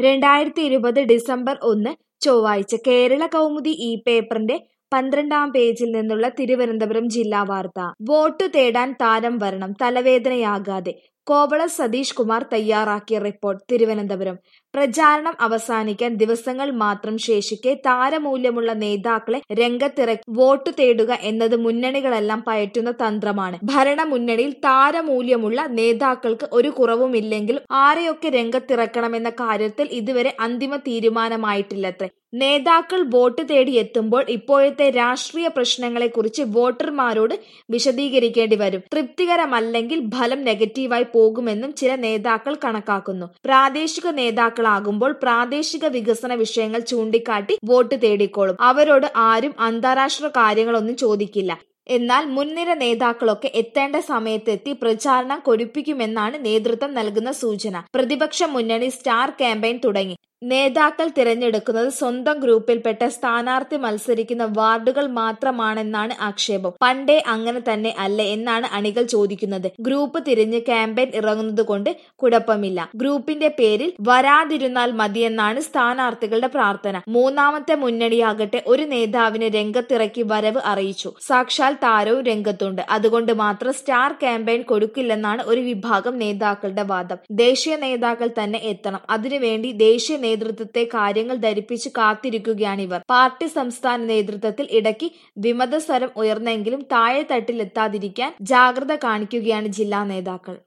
രണ്ടായിരത്തി ഇരുപത് ഡിസംബർ ഒന്ന് ചൊവ്വാഴ്ച കേരള കൗമുദി ഈ പേപ്പറിന്റെ പന്ത്രണ്ടാം പേജിൽ നിന്നുള്ള തിരുവനന്തപുരം ജില്ലാ വാർത്ത വോട്ടു തേടാൻ താരം വരണം തലവേദനയാകാതെ കോവള സതീഷ് കുമാർ തയ്യാറാക്കിയ റിപ്പോർട്ട് തിരുവനന്തപുരം പ്രചാരണം അവസാനിക്കാൻ ദിവസങ്ങൾ മാത്രം ശേഷിക്കെ താരമൂല്യമുള്ള നേതാക്കളെ രംഗത്തിറക്കി വോട്ടു തേടുക എന്നത് മുന്നണികളെല്ലാം പയറ്റുന്ന തന്ത്രമാണ് ഭരണമുന്നണിയിൽ താരമൂല്യമുള്ള നേതാക്കൾക്ക് ഒരു കുറവുമില്ലെങ്കിലും ആരെയൊക്കെ രംഗത്തിറക്കണമെന്ന കാര്യത്തിൽ ഇതുവരെ അന്തിമ തീരുമാനമായിട്ടില്ലത്രേ നേതാക്കൾ വോട്ട് തേടി എത്തുമ്പോൾ ഇപ്പോഴത്തെ രാഷ്ട്രീയ പ്രശ്നങ്ങളെക്കുറിച്ച് വോട്ടർമാരോട് വിശദീകരിക്കേണ്ടി വരും തൃപ്തികരമല്ലെങ്കിൽ ഫലം നെഗറ്റീവായി പോകുമെന്നും ചില നേതാക്കൾ കണക്കാക്കുന്നു പ്രാദേശിക നേതാക്കളാകുമ്പോൾ പ്രാദേശിക വികസന വിഷയങ്ങൾ ചൂണ്ടിക്കാട്ടി വോട്ട് തേടിക്കോളും അവരോട് ആരും അന്താരാഷ്ട്ര കാര്യങ്ങളൊന്നും ചോദിക്കില്ല എന്നാൽ മുൻനിര നേതാക്കളൊക്കെ എത്തേണ്ട സമയത്തെത്തി പ്രചാരണം കൊഴുപ്പിക്കുമെന്നാണ് നേതൃത്വം നൽകുന്ന സൂചന പ്രതിപക്ഷ മുന്നണി സ്റ്റാർ ക്യാമ്പയിൻ തുടങ്ങി നേതാക്കൾ തിരഞ്ഞെടുക്കുന്നത് സ്വന്തം ഗ്രൂപ്പിൽപ്പെട്ട സ്ഥാനാർത്ഥി മത്സരിക്കുന്ന വാർഡുകൾ മാത്രമാണെന്നാണ് ആക്ഷേപം പണ്ടേ അങ്ങനെ തന്നെ അല്ലേ എന്നാണ് അണികൾ ചോദിക്കുന്നത് ഗ്രൂപ്പ് തിരിഞ്ഞ് ക്യാമ്പയിൻ ഇറങ്ങുന്നതുകൊണ്ട് കുഴപ്പമില്ല ഗ്രൂപ്പിന്റെ പേരിൽ വരാതിരുന്നാൽ മതിയെന്നാണ് സ്ഥാനാർത്ഥികളുടെ പ്രാർത്ഥന മൂന്നാമത്തെ മുന്നണിയാകട്ടെ ഒരു നേതാവിനെ രംഗത്തിറക്കി വരവ് അറിയിച്ചു സാക്ഷാൽ താരവും രംഗത്തുണ്ട് അതുകൊണ്ട് മാത്രം സ്റ്റാർ ക്യാമ്പയിൻ കൊടുക്കില്ലെന്നാണ് ഒരു വിഭാഗം നേതാക്കളുടെ വാദം ദേശീയ നേതാക്കൾ തന്നെ എത്തണം അതിനുവേണ്ടി ദേശീയ നേതൃത്വത്തെ കാര്യങ്ങൾ ധരിപ്പിച്ച് കാത്തിരിക്കുകയാണിവർ പാർട്ടി സംസ്ഥാന നേതൃത്വത്തിൽ ഇടയ്ക്ക് വിമതസ്വരം ഉയർന്നെങ്കിലും താഴെത്തട്ടിലെത്താതിരിക്കാൻ ജാഗ്രത കാണിക്കുകയാണ് ജില്ലാ നേതാക്കൾ